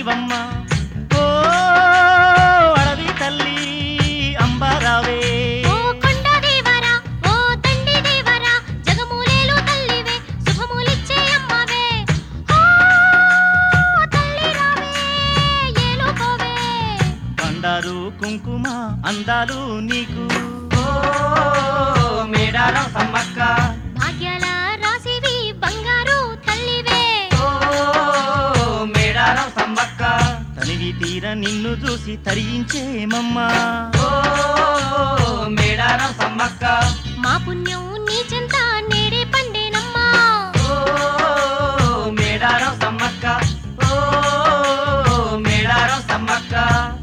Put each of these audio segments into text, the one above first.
నీవమ్మ ఓ అడవి తల్లి అంబారావే ఓ కొండ దేవరా ఓ తండ్రి దేవరా జగమూలేలు తల్లివే శుభములిచ్చే అమ్మవే ఓ తల్లి రావే ఏలుకోవే బండారు కుంకుమ అందాలు నీకు ఓ మేడారం సమ్మక్క భాగ్యాల రాసివి బంగారు తల్లివే ఓ మేడారం సమ్మక్క తనివి తీర నిన్ను చూసి తరించేమమ్మా ఓ మేడారం సమ్మక్క మా పుణ్యం నీ చెంత నేడే పండేనమ్మా ఓ మేడారం సమ్మక్క ఓ మేడారం సమ్మక్క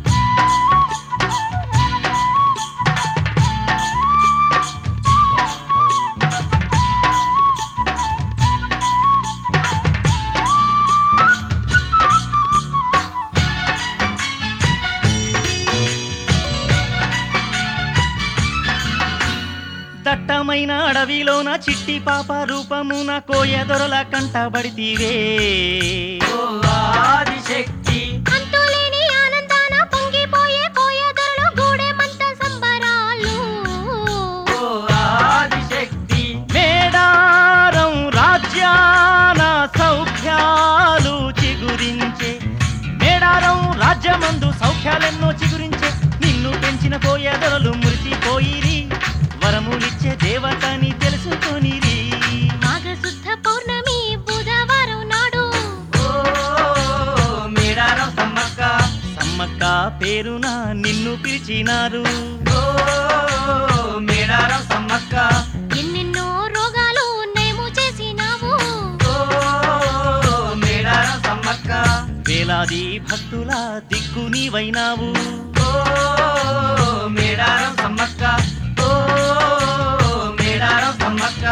దట్టమైన అడవిలోన చిట్టి పాప రూపమున కోయదొరల కంటబడితీవే ఓ ఆదిశక్తి అంతులేని ఆనందాన పొంగిపోయే కోయదొరలు గూడెమంత సంబరాలు ఓ ఆదిశక్తి మేడారం రాజ్యాన సౌఖ్యాలు చిగురించే మేడారం రాజ్యమందు సౌఖ్యాలెన్నో చిగురించే నిన్ను పెంచిన కోయదొరలు మురిసిపోయిరి వరములిచ్చే దేవతని తెలుసుకొనిరి మాఘశుద్ధ పౌర్ణమి బుధవారం నాడు ఓ మేడారం సమ్మక్క సమ్మక్క పేరున నిన్ను పిలిచినారు ఓ మేడారం సమ్మక్క ఎన్నెన్నో రోగాలు నయము చేసినావు ఓ మేడారం సమ్మక్క వేలాది భక్తుల దిక్కు నీవైనావు ఓ మేడారం సమ్మక్క ఓ మేడారం సమ్మక్క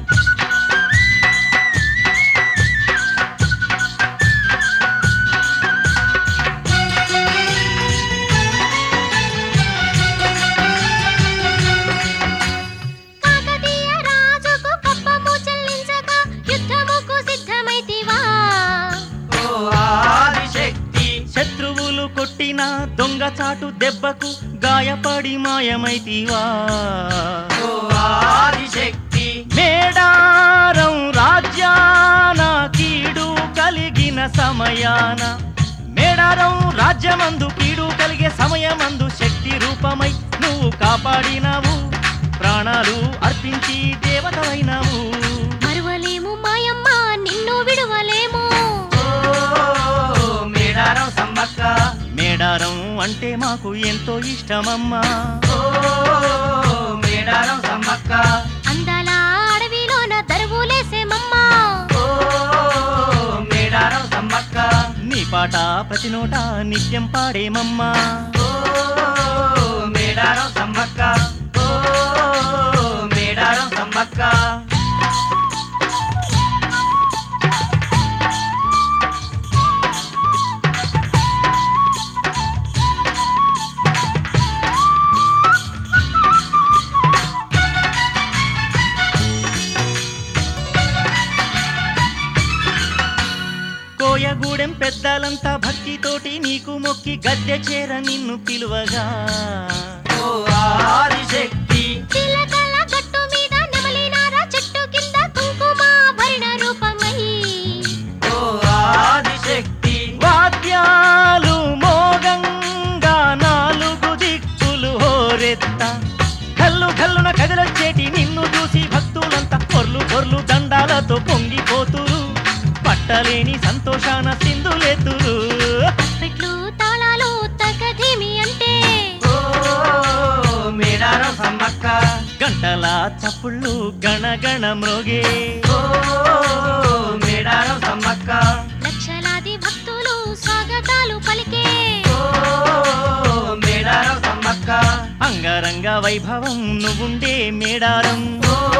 కాకతీయ రాజుకు కప్పము చెల్లించగా యుద్ధముకు సిద్ధమైతివా ఓ ఆదిశక్తి శత్రువులు కొట్టిన దొంగచాటు దెబ్బకు గాయపడి మాయమైతివా ఓ ఆదిశక్తి మేడారం రాజ్యాన కీడు కలిగిన సమయాన మేడారం రాజ్యమందు కీడు కలిగే సమయమందు శక్తి రూపమై నువ్వు కాపాడినావు ప్రాణాలు అర్పించి దేవతలైనావు మరువలేము మాయమ్మ నిన్ను విడువలేము ఓ మేడారం సమ్మక్క మేడారం అంటే మాకు ఎంతో ఇష్టమమ్మా ఓ మేడారం సమ్మక్క అందాల అడవిలోన దరువులేసేమమ్మా ఓ మేడారం సమ్మక్క నీ పాట ప్రతి నోట నిత్యం పాడేమమ్మా ఓ మేడారం సమ్మక్క ఓ మేడారం సమ్మక్క కోయగూడెం పెద్దలంతా భక్తితోటి నీకు మొక్కి గద్దె చేర నిన్ను పిలువగా ఓ ఆదిశక్తి చిలకల గట్టు మీద నెమలినార చెట్టు కింద కుంకుమ భరణ రూపమై ఓ ఆదిశక్తి వాద్యాలు మోగంగా నాలుగు దిక్కులు హోరెత్త కల్లు కల్లున కదిలొచ్చేటి నిన్ను చూసి భక్తులంతా పొర్లు పొర్లు దండాలతో పొంగిపోతురు పట్టలేని సంతోషాన సింధులెత్తురు పెట్లు తాళాలు తగధిమి అంటే ఓ మేడారం సమ్మక్క గంటల చప్పుళ్ళు గణగణ మ్రోగే ఓ మేడారం సమ్మక్క లక్షలాది భక్తులు స్వాగతాలు పలికే ఓ మేడారం సమ్మక్క అంగరంగ వైభవం నువ్వుండే మేడారం ఓ